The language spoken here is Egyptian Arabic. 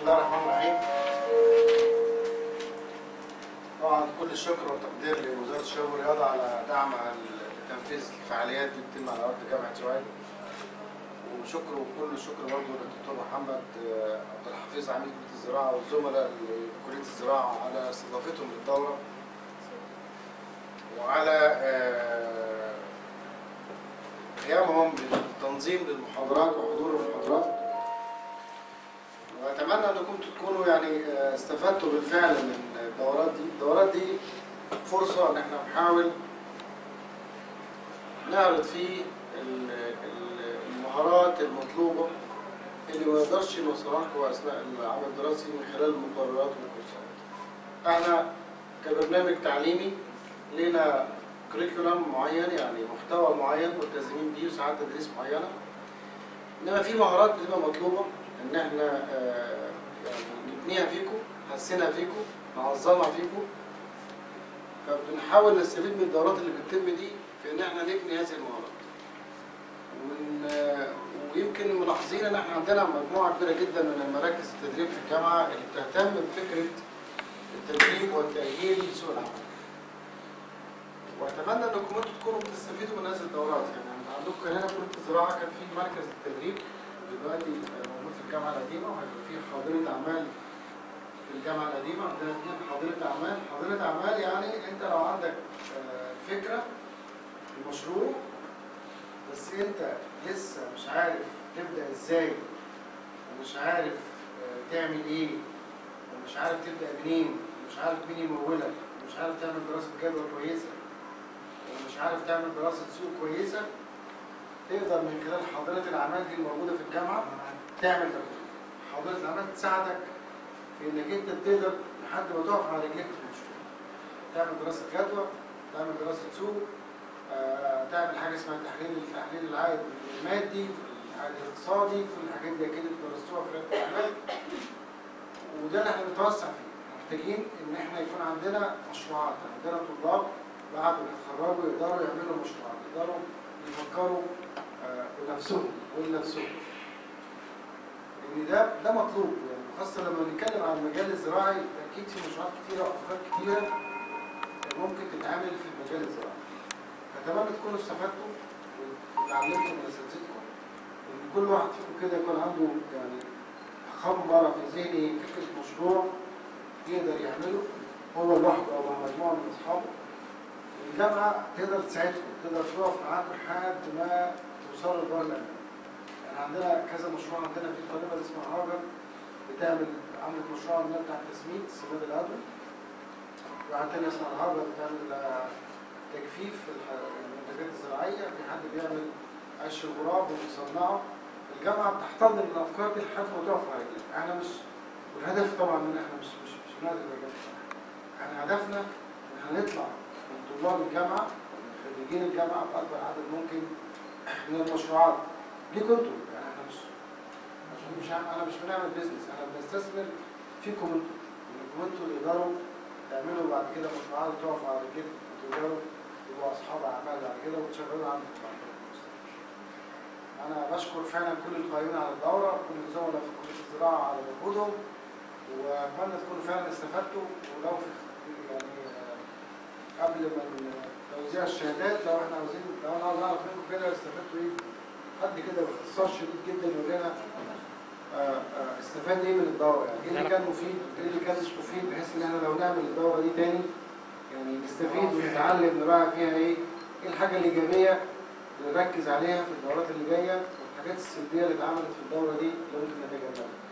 الله الرحمن الرحيم طبعا كل الشكر والتقدير لوزاره الشباب والرياضه على دعم تنفيذ الفعاليات دي بتتم على ارض جامعه سوهاج وشكر وكل الشكر برضه للدكتور محمد آه، عبد الحفيظ عميد كليه الزراعه والزملاء لكليه الزراعه على استضافتهم للدوره وعلى آه، قيامهم بالتنظيم للمحاضرات وحضور المحاضرات واتمنى انكم تكونوا يعني آه، استفدتوا بالفعل من الدورات دي الدورات دي فرصه ان احنا نحاول نعرض فيه ال- ال- المهارات المطلوبه اللي ما نقدرش نوصلها لكم اثناء العمل الدراسي من خلال المقررات والكورسات. احنا كبرنامج تعليمي لنا كريكولم معين يعني محتوى معين ملتزمين بيه وساعات تدريس معينه انما في مهارات بتبقى مطلوبه ان احنا آه، يعني نبنيها فيكم نحسنها فيكم نعظمها فيكم فبنحاول نستفيد من الدورات اللي بتتم دي في ان احنا نبني هذه المهارات ومن آه، ويمكن ملاحظين ان احنا عندنا مجموعه كبيره جدا من مراكز التدريب في الجامعه اللي بتهتم بفكره التدريب والتاهيل لسوق العمل واتمنى انكم انتم تكونوا بتستفيدوا من هذه الدورات يعني إحنا عندكم هنا في كليه الزراعه كان في مركز التدريب دلوقتي موجود في الجامعه القديمه وهيبقى في حاضره اعمال في الجامعه القديمه عندنا اثنين حاضره اعمال حاضره اعمال يعني انت لو عندك آه، فكره المشروع بس انت لسه مش عارف تبدا ازاي ومش عارف آه، تعمل ايه ومش عارف تبدا منين ومش عارف مين يمولك ومش عارف تعمل دراسه جدوى كويسه ومش عارف تعمل دراسه سوق كويسه تقدر من خلال حاضره الاعمال دي الموجوده في الجامعه تعمل ده كله. حاضره الاعمال تساعدك في انك انت تقدر لحد ما تقف على رجليك في المشروع تعمل دراسه جدوى تعمل دراسه سوق آه، تعمل حاجه اسمها تحليل تحليل العائد المادي العائد الاقتصادي كل الحاجات دي اكيد درستوها في رياده الاعمال وده اللي احنا بنتوسع فيه محتاجين ان احنا يكون عندنا مشروعات عندنا طلاب بعد ما يتخرجوا يقدروا يعملوا مشروعات يقدروا يفكروا آه، بنفسهم ولنفسهم لان ده ده مطلوب يعني خاصه لما نتكلم عن المجال الزراعي اكيد في مشروعات كتيره وافكار كتيره ممكن تتعمل في المجال الزراعي اتمنى تكونوا استفدتوا وتعلمتوا من اساتذتكم ان كل واحد فيكم كده يكون عنده يعني خمره في ذهنه فكره مشروع يقدر يعمله هو لوحده او مع مجموعه من اصحابه الجامعه تقدر تساعدكم تقدر تقف معاكم لحد ما توصلوا لدار الامان يعني عندنا كذا مشروع عندنا في طالبه اللي اسمها هاجر بتعمل عملت مشروع عندنا بتاع التسميد السماد العضوي واحد تاني اسمها الهاجر بتعمل آه، تجفيف الح- المنتجات الزراعيه في حد بيعمل قش الغراب وبيصنعه الجامعه بتحتضن الافكار دي لحد ما تقف على رجليها احنا مش والهدف طبعا ان احنا مش مش مش بنهدف الجامعه احنا هدفنا ان احنا نطلع من طلاب الجامعه من خريجين الجامعه باكبر عدد ممكن من المشروعات ليكوا انتوا يعني احنا مش عشان مش عم- انا مش بنعمل بيزنس احنا بنستثمر فيكم انتوا انكم انتوا تقدروا تعملوا بعد كده مشروعات وتقفوا على رجليكم وتقدروا تبقوا اصحاب اعمال بعد كده وتشغلوا عندكم بعد كده في المستقبل. انا بشكر فعلا كل القائمين على الدوره كل الزملاء في كليه الزراعه على مجهودهم واتمنى تكونوا فعلا استفدتوا ولو في يعني آه، قبل ما ن- توزيع الشهادات لو احنا عاوزين لو انا عاوز اعرف منكم كده استفدتوا ايه حد كده باختصار شديد جدا يقول لنا آه، آه، استفاد ايه من الدوره يعني ايه اللي كان مفيد ايه اللي كان مش مفيد بحيث ان احنا لو نعمل الدوره دي تاني يعني نستفيد ونتعلم نراعي فيها ايه ايه الحاجه الايجابيه اللي نركز عليها في الدورات اللي جايه والحاجات السلبيه اللي اتعملت في الدوره دي اللي ممكن نتجنبها